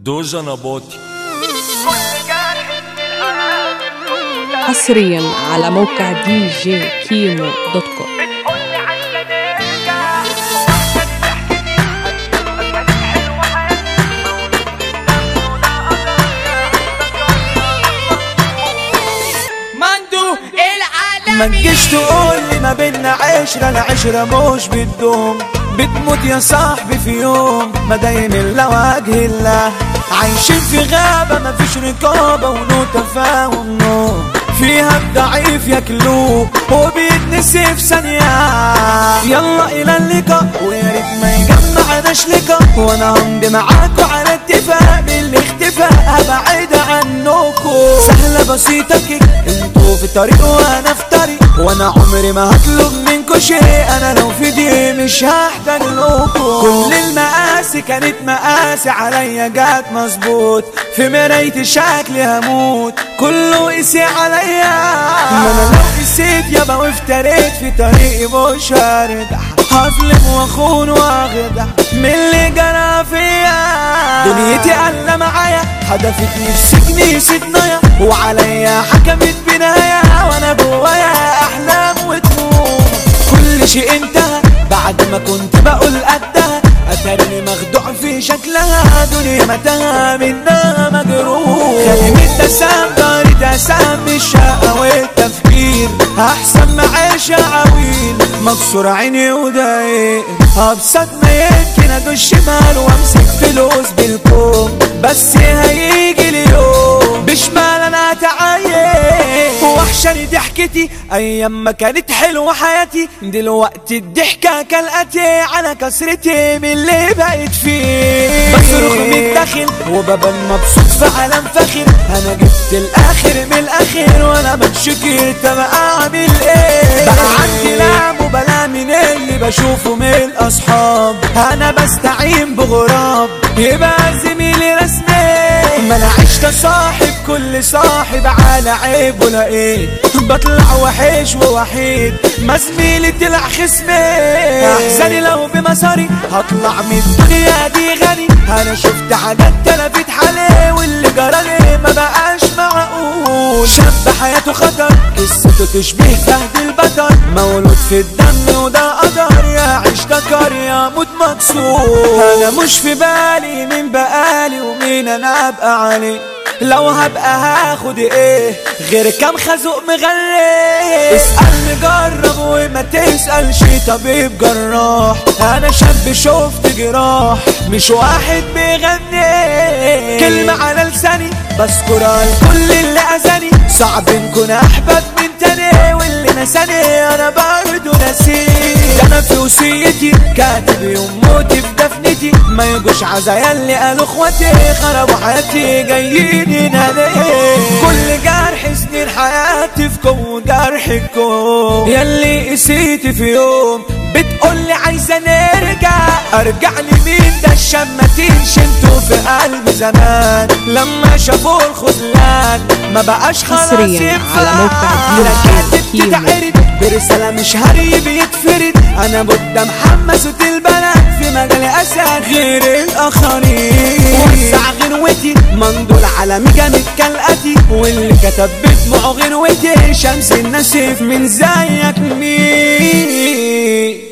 دوجا نباطي حصريا على موقع دي جي كيمو دوت كوم مندو ما العالمي تجيش تقول لي ما بينا عشرة العشرة مش بتدوم بتموت يا صاحبي في يوم ما دايم الا وجه الله عايشين في غابة ما فيش رقابة ونو تفاهم نو فيها الضعيف ياكلوه وبيتنسي في ثانية يلا إلى اللقاء ويا ريت ما يجمعناش لقاء وأنا همضي معاكوا على اتفاق بالاختفاء هبعد عنكوا سهلة بسيطة كده انتوا في طريق وأنا في طريق وأنا عمري ما هطلب منكوا شيء أنا لو في دي مش هحتاج لكوا كل المقاسي كانت مقاسي عليا جات مظبوط في مراية شكلي هموت كله قسي عليا ما انا لو قسيت يابا وافتريت في طريقي مش هرجع هظلم واخون واخدع من اللي جرى فيا دنيتي قال معايا حدفتني في سجني ستنايا وعليا حكمت بنايا وانا جوايا احلام وتموت كل شيء انتهى بعد ما كنت بقول قدها اتارني مخدوع في شكلها دنيا متاهة منها مجروح خلي التسام داري تسام الشقة والتفكير احسن ما عيش عويل مكسور عيني ودايق ابسط ما يمكن ادوس شمال وامسك فلوس بالكوم بس هيجي اليوم بشمال انا اتعايق وحشاني ضحكتي ايام ما كانت حلوه حياتي دلوقتي الضحكه كالاتي على كسرتي من اللي بقيت فيه بصرخ من الداخل وببان مبسوط في عالم فاخر انا جبت الاخر من الاخر وانا بتشكر طب اعمل ايه بقى عندي لعب وبلا من اللي بشوفه من الاصحاب انا بستعين بغراب يبقى زميلي رسمي ما انا عشت صاحب كل صاحب على عيب ولقيت بطلع وحش ووحيد ما زميلي طلع خصمي احزاني لو بمساري هطلع من الدنيا دي غني انا شفت حاجات تلفت حالي واللي جرالي ما بقاش معقول شاب حياته خطر قصته تشبه فهد البطل مولود في الدم وده قدر يا عيش دكر يا موت مكسور انا مش في بالي مين بقالي ومين انا ابقى عليه لو هبقى هاخد ايه غير كام خازوق مغلي اسأل جرب وما تسألش طبيب جراح انا شاب شفت جراح مش واحد بيغني كلمة على لساني بذكرها لكل اللي اذاني صعب نكون احباب من تاني واللي نساني انا برضه نسيت ده انا في وصيتي كاتب يوم موتي في دفنتي ما يجوش عزايا اللي قالوا اخواتي خربوا حياتي جايين ينادي كل جرح سنين حياتي في كون جرحكم ياللي قسيتي في يوم بتقولي عايزة نرجع ارجع لمين ده الشماتين شلته في قلب زمان لما شافوا الخذلان ما بقاش خلاص حصرياً ينفع على موقع دي جي ركعت كيمو. بتتعرض برسالة مش هري بيتفرد انا قدام حمسة البلد في مجال اسد غير الاخرين وسع غنوتي مندول عالمي جامد كالاتي واللي كتب بدموعه غنوتي شمس النسيف من زيك مين